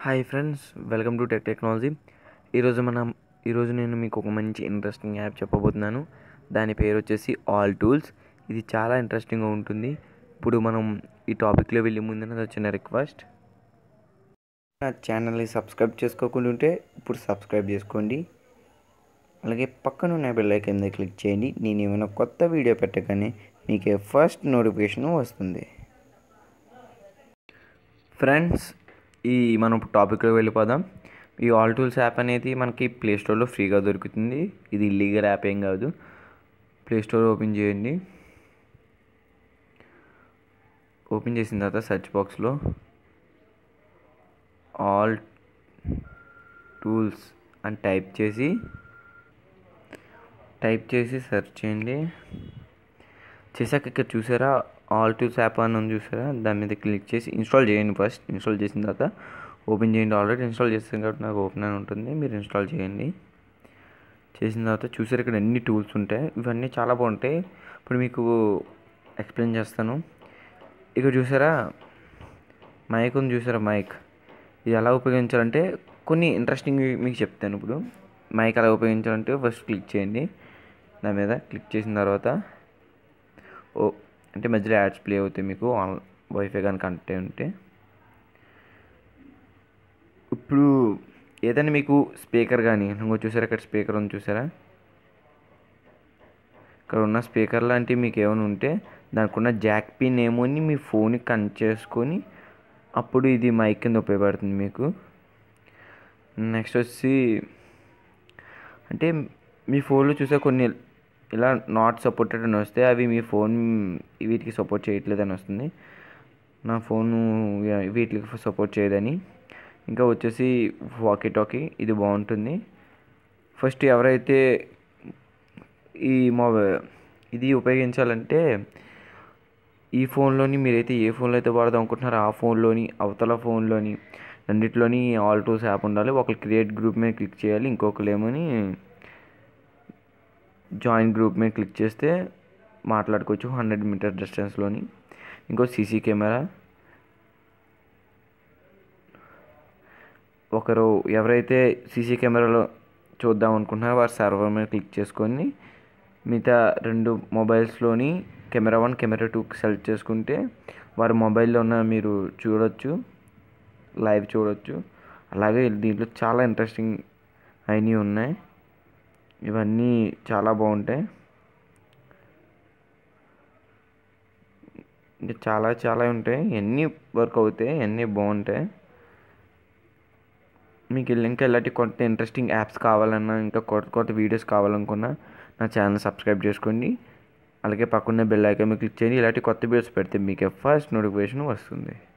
hi friends welcome to tech technology ఈరోజు మనం ఈరోజు నేను మీకు ఒక మంచి ఇంట్రెస్టింగ్ యాప్ చెప్పబోతున్నాను దాని పేరు వచ్చేసి ఆల్ టూల్స్ ఇది చాలా ఇంట్రెస్టింగ్గా ఉంటుంది ఇప్పుడు మనం ఈ టాపిక్లో వెళ్ళి ముందున వచ్చిన రిక్వెస్ట్ నా ఛానల్ని సబ్స్క్రైబ్ చేసుకోకుండా ఉంటే ఇప్పుడు సబ్స్క్రైబ్ చేసుకోండి అలాగే పక్కన ఉన్న బెల్ ఐకాన్ మీద క్లిక్ చేయండి నేను ఏమైనా కొత్త వీడియో పెట్టగానే మీకు ఫస్ట్ నోటిఫికేషన్ వస్తుంది ఫ్రెండ్స్ ఈ మనం టాపిక్లో వెళ్ళిపోదాం ఈ ఆల్ టూల్స్ యాప్ అనేది మనకి ప్లే స్టోర్లో ఫ్రీగా దొరుకుతుంది ఇది ఇల్లీగల్ యాప్ ఏం కాదు ప్లే స్టోర్ ఓపెన్ చేయండి ఓపెన్ చేసిన తర్వాత సెర్చ్ బాక్స్లో ఆల్ టూల్స్ అని టైప్ చేసి టైప్ చేసి సెర్చ్ చేయండి చేశాక ఇక్కడ చూసారా ఆల్ టూల్స్ యాప్ అని ఉంది చూసారా దాని మీద క్లిక్ చేసి ఇన్స్టాల్ చేయండి ఫస్ట్ ఇన్స్టాల్ చేసిన తర్వాత ఓపెన్ చేయండి ఆల్రెడీ ఇన్స్టాల్ చేస్తాను కాబట్టి నాకు ఓపెన్ అని ఉంటుంది మీరు ఇన్స్టాల్ చేయండి చేసిన తర్వాత చూసారు ఇక్కడ ఎన్ని టూల్స్ ఉంటాయి ఇవన్నీ చాలా బాగుంటాయి ఇప్పుడు మీకు ఎక్స్ప్లెయిన్ చేస్తాను ఇక్కడ చూసారా మైక్ ఉంది చూసారా మైక్ ఇది ఎలా ఉపయోగించాలంటే కొన్ని ఇంట్రెస్టింగ్ మీకు చెప్తాను ఇప్పుడు మైక్ ఎలా ఉపయోగించాలంటే ఫస్ట్ క్లిక్ చేయండి దాని మీద క్లిక్ చేసిన తర్వాత ఓ అంటే మధ్యలో యాడ్స్ ప్లే అవుతాయి మీకు ఆన్ వైఫై కానీ కనెక్ట్ అయి ఉంటే ఇప్పుడు ఏదైనా మీకు స్పీకర్ కానీ ఇంకో చూసారా ఇక్కడ స్పీకర్ ఉంది చూసారా ఇక్కడ ఉన్న స్పీకర్ లాంటివి మీకు ఏమైనా ఉంటే దానికి ఉన్న జాక్ పిన్ ఏమోని మీ ఫోన్కి కనెక్ట్ చేసుకొని అప్పుడు ఇది మైక్ కింద ఉపయోగపడుతుంది మీకు నెక్స్ట్ వచ్చి అంటే మీ ఫోన్లో చూసే కొన్ని ఇలా నాట్ సపోర్టెడ్ అని వస్తే అవి మీ ఫోన్ వీటికి సపోర్ట్ చేయట్లేదని వస్తుంది నా ఫోను వీటికి సపోర్ట్ చేయదని ఇంకా వచ్చేసి వాకీ టాకీ ఇది బాగుంటుంది ఫస్ట్ ఎవరైతే ఈ మొబైల్ ఇది ఉపయోగించాలంటే ఈ ఫోన్లోని మీరైతే ఏ ఫోన్లో అయితే వాడదాం అనుకుంటున్నారో ఆ ఫోన్లోని అవతల ఫోన్లోని రెండిట్లోని ఆల్ టూల్స్ యాప్ ఉండాలి ఒకరు క్రియేట్ గ్రూప్ మీద క్లిక్ చేయాలి ఇంకొకరు ఏమని జాయిన్ గ్రూప్ మీద క్లిక్ చేస్తే మాట్లాడుకోవచ్చు హండ్రెడ్ మీటర్ డిస్టెన్స్లోని ఇంకో సీసీ కెమెరా ఒకరు ఎవరైతే సీసీ కెమెరాలో చూద్దాం అనుకుంటున్నారో వారు సర్వర్ మీద క్లిక్ చేసుకొని మిగతా రెండు మొబైల్స్లోని camera one camera two select చేసుకుంటే వారి మొబైల్లో ఉన్న మీరు చూడొచ్చు లైవ్ చూడొచ్చు అలాగే దీంట్లో చాలా ఇంట్రెస్టింగ్ అయినవి ఉన్నాయి ఇవన్నీ చాలా బాగుంటాయి ఇంకా చాలా చాలా ఉంటాయి ఎన్ని వర్క్ అవుతాయి అన్నీ బాగుంటాయి మీకు ఇంకా ఇలాంటి కొత్త ఇంట్రెస్టింగ్ యాప్స్ కావాలన్నా ఇంకా కొత్త కొత్త వీడియోస్ కావాలనుకున్నా నా ఛానల్ సబ్స్క్రైబ్ చేసుకోండి అలాగే పక్కన్న బెల్ ఐకాన్ మీద క్లిక్ చేయండి ఇలాంటి కొత్త వీడియోస్ పెడితే మీకు ఫస్ట్ నోటిఫికేషన్ వస్తుంది